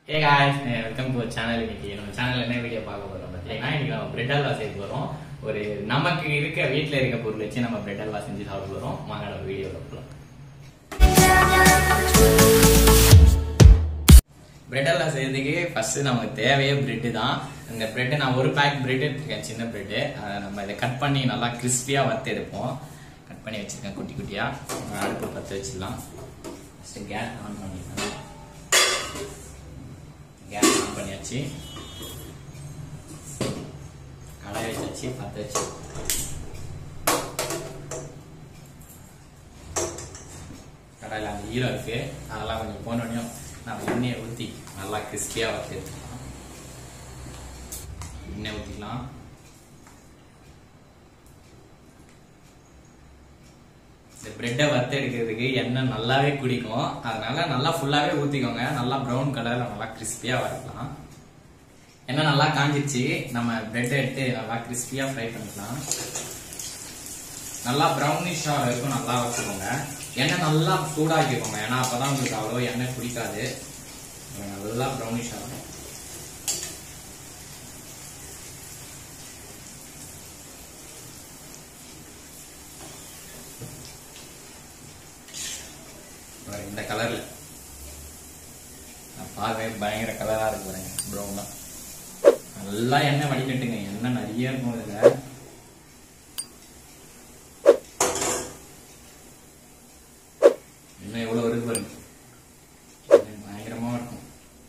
A guys welcome to channel இன்னைக்கு நம்ம சேனல்ல என்ன வீடியோ பார்க்க போறோம் பார்த்தீங்கன்னா இன்னைக்கு நம்ம பிரெட் அல்வா செய்ய போறோம் ஒரு நமக்கு இருக்க வீட்ல இருக்க பொருள் வச்சு நம்ம பிரெட் அல்வா செஞ்சு சாப்பிட போறோம் வாங்க நம்ம வீடியோ போகலாம் பிரெட் அல்வா செய்யறதுக்கு ஃபர்ஸ்ட் நமக்கு தேவையே பிரெட் தான் இந்த பிரெட் நான் ஒரு பேக் பிரெட் எடுத்துருக்கேன் சின்ன பிரெட் அதை நம்ம இதை கட் பண்ணி நல்லா கிறிஸ்பியா வறுத்து எடுப்போம் கட் பண்ணி வச்சிருக்கேன் குட்டி குட்டியா அடுப்பு பற்ற வச்சிடலாம் ஃபர்ஸ்ட் கேஸ் ஆன் பண்ணிக்கலாம் கேஸ் ஆன் பண்ணியாச்சு கடாய் வச்சாச்சு பற்ற வச்சு கடாயில் அந்த ஈரம் இருக்கு அதெல்லாம் கொஞ்சம் போனோடனையும் நம்ம எண்ணெயை ஊற்றி நல்லா கிறிஸ்பியாக வறுத்து எடுத்துக்கலாம் எண்ணெய் ஊற்றிக்கலாம் இந்த பிரெட்டை வறுத்து எடுக்கிறதுக்கு எண்ணெய் நல்லாவே குடிக்கும் அதனால நல்லா ஃபுல்லாவே ஊத்திக்கோங்க நல்லா ப்ரௌன் கலர்ல நல்லா கிறிஸ்பியா வறுக்கலாம் எண்ணெய் நல்லா காஞ்சிச்சு நம்ம பிரெட்டை எடுத்து நல்லா கிறிஸ்பியா ஃப்ரை பண்ணிக்கலாம் நல்லா ப்ரௌனிஷா வரைக்கும் நல்லா வச்சுக்கோங்க எண்ணெய் நல்லா சூடாக்கிக்கோங்க ஏன்னா அப்பதான் உங்களுக்கு அவ்வளோ எண்ணெய் குடிக்காது நல்லா ப்ரௌனிஷ் ஆகும் பாருங்க, இந்த கலர்ல பார்க்கவே பயங்கர கலரா இருக்கு பாருங்க ப்ரௌனா நல்லா எண்ணெய் வடிகட்டுங்க எண்ணெய் நிறைய இருக்கும் இதுல இன்னும் எவ்வளவு இருக்கு பாருங்க எண்ணெய் பயங்கரமா இருக்கும்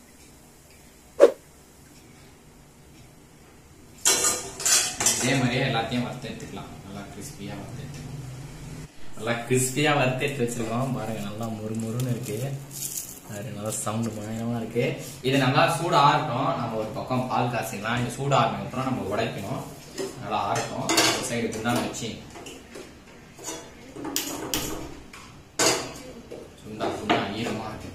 இதே மாதிரியே எல்லாத்தையும் வறுத்து எடுத்துக்கலாம் நல்லா கிறிஸ்பியா வறுத்து எடுத்துக்கலாம் நல்லா கிறிஸ்பியா வறுத்து எடுத்து வச்சிருக்கோம் பாருங்க நல்லா முறு முறுன்னு இருக்கு அது நல்லா சவுண்ட் பயங்கரமா இருக்கு இது நல்லா சூடு ஆறட்டும் நம்ம ஒரு பக்கம் பால் காய்ச்சிக்கலாம் இது சூடு ஆறின அப்புறம் நம்ம உடைக்கணும் நல்லா ஆறட்டும் ஒரு சைடு குண்டான வச்சு சுண்டா சுண்டா ஈரமா இருக்கு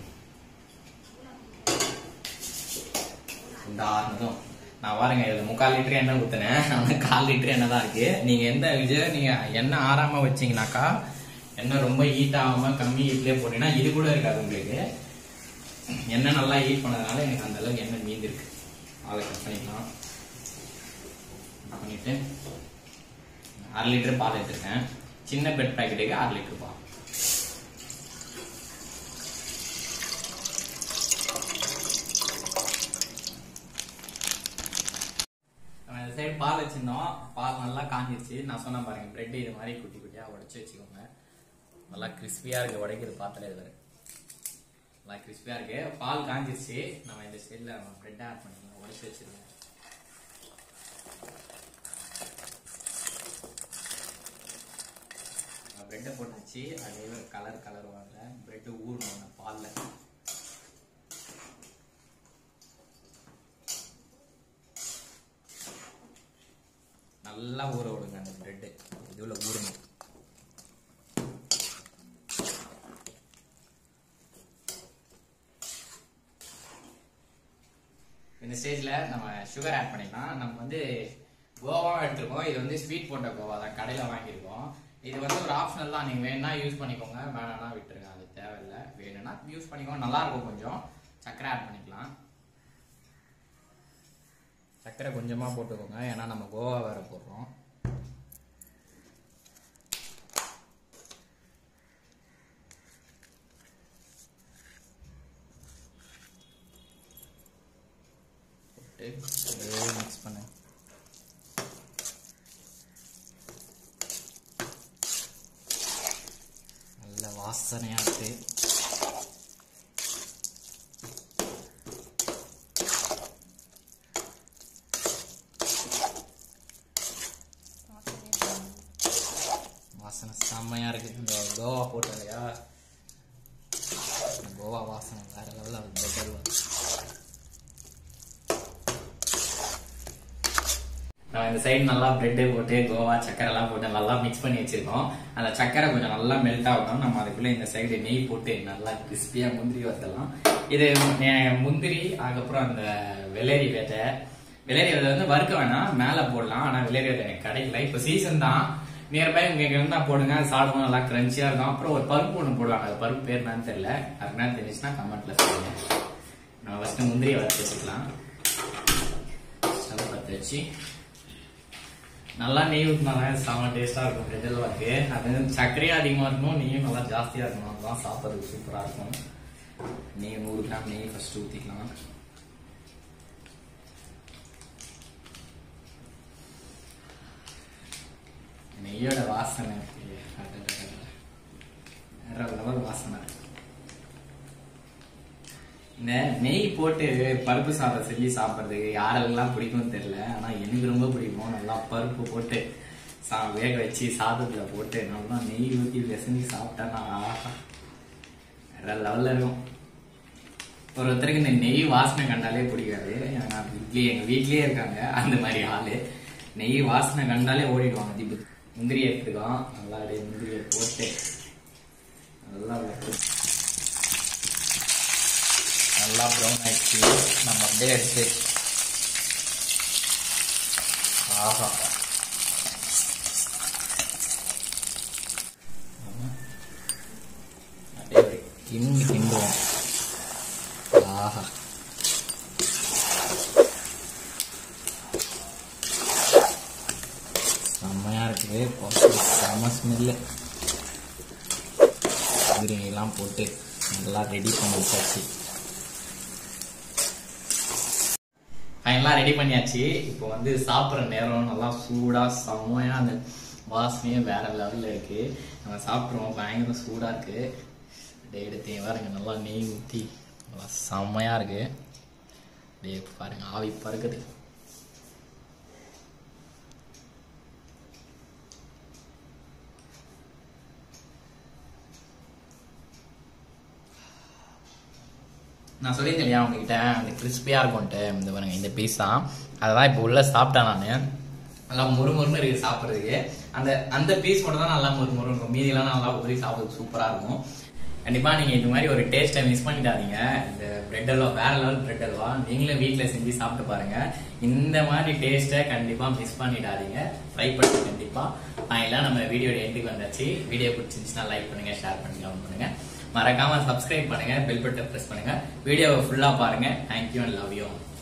சுண்டா ஆறுனதும் நான் பாருங்க இதுல முக்கால் லிட்டர் எண்ணெய் ஊத்துனேன் ஆனா கால் லிட்டர் எண்ணெய் தான் இருக்கு நீங்க எந்த இது நீங்க எண்ணெய் ஆறாம வச்சீங்கன்னாக்கா எண்ணெய் ரொம்ப ஹீட் ஆகாம கம்மி ஹீட்லயே போட்டீங்கன்னா இது கூட இருக்காது உங்களுக்கு எண்ணெய் நல்லா ஹீட் பண்ணதுனால எனக்கு அந்த அளவுக்கு எண்ணெய் மீந்திருக்கு அதை கட் பண்ணிக்கலாம் கட் பண்ணிட்டு அரை லிட்டர் பால் எடுத்திருக்கேன் சின்ன பெட் பாக்கெட்டுக்கு அரை லிட்டர் பால் நம்ம இந்த சைடு பால் வச்சிருந்தோம் பால் நல்லா காஞ்சிருச்சு நான் சொன்னேன் பாருங்க பிரெட் இது மாதிரி குட்டி குட்டியா உடைச்சு வச்சுக்கோங்க நல்லா கிறிஸ்பியா இருக்கு உடைக்கிறது பார்த்தாலே இது பாருங்க. நல்லா கிறிஸ்பியா இருக்கு பால் காஞ்சிருச்சு நம்ம இந்த சைடுல நம்ம பிரெட் ஆட் பண்ணிக்கலாம் உடைச்சு வச்சிருக்கோம் பிரெட்டை போட்டுச்சு அதே கலர் கலர் வரல பிரெட் ஊறணும் அந்த பால்ல நல்லா ஊற விடுங்க அந்த பிரெட் இதுல ஊறணும் இந்த ஸ்டேஜ்ல நம்ம சுகர் ஆட் பண்ணிக்கலாம் நம்ம வந்து கோவா எடுத்திருக்கோம் இது வந்து ஸ்வீட் போட்ட கோவா தான் கடையில வாங்கியிருக்கோம் இது வந்து ஒரு ஆப்ஷனல் தான் நீங்க வேணா யூஸ் பண்ணிக்கோங்க வேணாம்னா விட்டுருங்க அது தேவையில்லை வேணும்னா யூஸ் பண்ணிக்கோங்க நல்லா இருக்கும் கொஞ்சம் சர்க்கரை ஆட் பண்ணிக்கலாம் சர்க்கரை கொஞ்சமா போட்டுக்கோங்க ஏன்னா நம்ம கோவா வேற போடுறோம் போட்டு மிக்ஸ் பண்ணு நல்ல வாசனையா இருக்கு வாசனை செம்மையா இருக்கு இந்த கோவா போட்டோம் இல்லையா இந்த கோவா வாசனை வேற லெவலில் அது பெட்டர் நம்ம இந்த சைடு நல்லா பிரெட் போட்டு கோவா சக்கரை எல்லாம் போட்டு நல்லா மிக்ஸ் பண்ணி வச்சிருக்கோம் அந்த சக்கரை கொஞ்சம் நல்லா மெல்ட் ஆகணும் நம்ம அதுக்குள்ள இந்த சைடு நெய் போட்டு நல்லா கிறிஸ்பியா முந்திரி வறுத்தலாம் இது நே- முந்திரி அதுக்கப்புறம் அந்த வெள்ளரி விதை வெள்ளரி விதை வந்து வறுக்க வேணாம் மேல போடலாம் ஆனா வெள்ளரி விதை எனக்கு கிடைக்கல இப்ப சீசன் தான் நியர்பை உங்க இருந்தா போடுங்க அது சாப்பிடுவோம் நல்லா கிரன்ச்சியா இருக்கும் அப்புறம் ஒரு பருப்பு ஒண்ணு போடுவாங்க அது பருப்பு பேர் என்னன்னு தெரியல அதுக்கு என்ன தெரிஞ்சுச்சுன்னா கமெண்ட்ல சொல்லுங்க நம்ம ஃபஸ்ட்டு முந்திரியை வறுத்து வச்சுக்கலாம் ஸ்டவ் பற்ற வச்சு நல்லா நெய் ஊற்றினாதான் செம்ம டேஸ்ட்டாக இருக்கும் பிரெட் அல்வாக்கு அது வந்து சர்க்கரையும் அதிகமாக இருக்கணும் நெய்யும் நல்லா ஜாஸ்தியாக இருக்கணும் அதுதான் சாப்பிட்றதுக்கு சூப்பராக இருக்கும் நெய் நூறு கிராம் நெய் ஃபர்ஸ்ட் ஊற்றிக்கலாம் நெய்யோட வாசனை இருக்கு. அடடடட. வேற லெவல் வாசனை இந்த நெய் போட்டு பருப்பு சாதம் செஞ்சு சாப்பிட்றதுக்கு யாரெல்லாம் பிடிக்கும்னு தெரியல ஆனா எனக்கு ரொம்ப பிடிக்கும் நல்லா பருப்பு போட்டு சா வேக வச்சு சாதத்துல போட்டு நல்லா நெய் ஊற்றி பிசைஞ்சு சாப்பிட்டேன்னா ஆஹா வேற லெவல்ல இருக்கும் ஒரு ஒருத்தருக்கு இந்த நெய் வாசனை கண்டாலே பிடிக்காது ஆனா வீட்லயே எங்க வீட்லயே இருக்காங்க அந்த மாதிரி ஆளு நெய் வாசனை கண்டாலே ஓடிடுவாங்க தீபு முந்திரி எடுத்துக்கலாம் நல்லா அப்படியே முந்திரியை போட்டு நல்லா வறுத்து நல்லா ப்ரௌன் ஆயிடுச்சு நம்ம அப்படியே எடுத்து ஆஹா ஆமா. அப்படியே ஒரு கிண்டு கிண்டுவோம் ஆஹா செம்மையா இருக்குது பார்த்து செம்ம ஸ்மெல்லு எல்லாம் போட்டு நல்லா ரெடி பண்ணி வச்சாச்சு ஃபைனலாக ரெடி பண்ணியாச்சு இப்போ வந்து சாப்பிட்ற நேரம் நல்லா சூடாக செம்மையாக அந்த வாசனையே வேற லெவலில் இருக்கு நம்ம சாப்பிட்றோம் பயங்கர சூடாக இருக்கு அப்படியே எடுத்து பாருங்க நல்லா நெய் ஊற்றி நல்லா செம்மையாக இருக்கு அப்படியே பாருங்க ஆவி பறக்குது நான் சொல்லியிருந்தேன் இல்லையா உங்ககிட்ட அந்த கிறிஸ்பியாக இருக்கும்ட்டு இந்த பாருங்க இந்த பீஸ் தான் அதெல்லாம் இப்போ உள்ள சாப்பிட்டேன் நான் நல்லா முறுமுறுன்னு இருக்கு சாப்பிட்றதுக்கு அந்த அந்த பீஸ் மட்டும் தான் நல்லா முறுமுறு இருக்கும் மீதியெல்லாம் நல்லா ஊறி சாப்பிட்றது சூப்பராக இருக்கும் கண்டிப்பாக நீங்கள் இது மாதிரி ஒரு டேஸ்ட்டை மிஸ் பண்ணிடாதீங்க இந்த பிரெட் அல்வா வேற லெவல் பிரெட் அல்வா நீங்களும் வீட்டில் செஞ்சு சாப்பிட்டு பாருங்க இந்த மாதிரி டேஸ்ட்டை கண்டிப்பாக மிஸ் பண்ணிடாதீங்க ட்ரை பண்ணி கண்டிப்பாக நான் எல்லாம் நம்ம வீடியோட எண்டுக்கு வந்தாச்சு வீடியோ பிடிச்சிருந்துச்சுன்னா லைக் பண்ணுங்க ஷேர் பண்ணுங்க கமெண்ட் பண்ணுங்க மறக்காம சப்ஸ்கிரைப் பண்ணுங்க பெல் பட்டன் பிரஸ் பண்ணுங்க வீடியோவை ஃபுல்லா பாருங்க தேங்க்யூ அண்ட் லவ் யூ